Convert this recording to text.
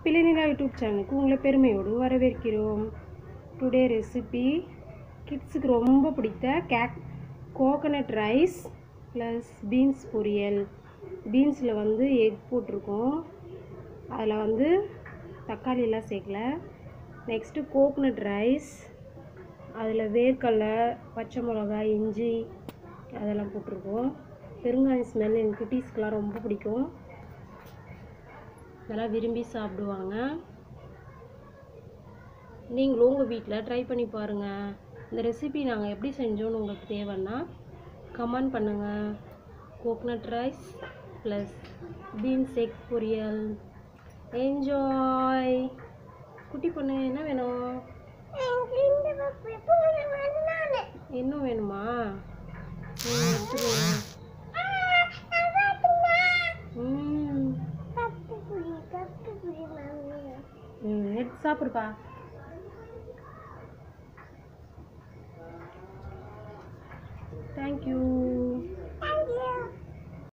பிள்ளைநிலா YouTube சேனலுக்கு உங்களை பெருமையோடு வரவேற்கிறோம் டுடே ரெசிபி கிட்ஸுக்கு ரொம்ப பிடித்த cake coconut rice plus beans பொரியல் பீன்ஸில் வந்து எக் போட்டிருக்கோம் அதில் வந்து தக்காளியெல்லாம் சேர்க்கல நெக்ஸ்ட்டு கோகனட் ரைஸ் அதில் வேர்க்கடலை பச்சை மிளகாய் இஞ்சி அதெல்லாம் போட்டிருக்கோம் பெருங்காயம் ஸ்மெல் எங்கள் குட்டீஸ்க்கெலாம் ரொம்ப பிடிக்கும் நல்லா விரும்பி சாப்பிடுவாங்க நீங்களும் உங்கள் வீட்டில் ட்ரை பண்ணி பாருங்கள் இந்த ரெசிபி நாங்கள் எப்படி செஞ்சோன்னு உங்களுக்கு தேவைன்னா கமெண்ட் பண்ணுங்கள் coconut rice plus beans egg பொரியல் என்ஜாய் குட்டி பொண்ணு என்ன வேணும் இன்னும் வேணுமா ம், எடுத்துக்கோங்க. ம் ம் எடுத்து சாப்பிடுப்பா தேங்க்யூ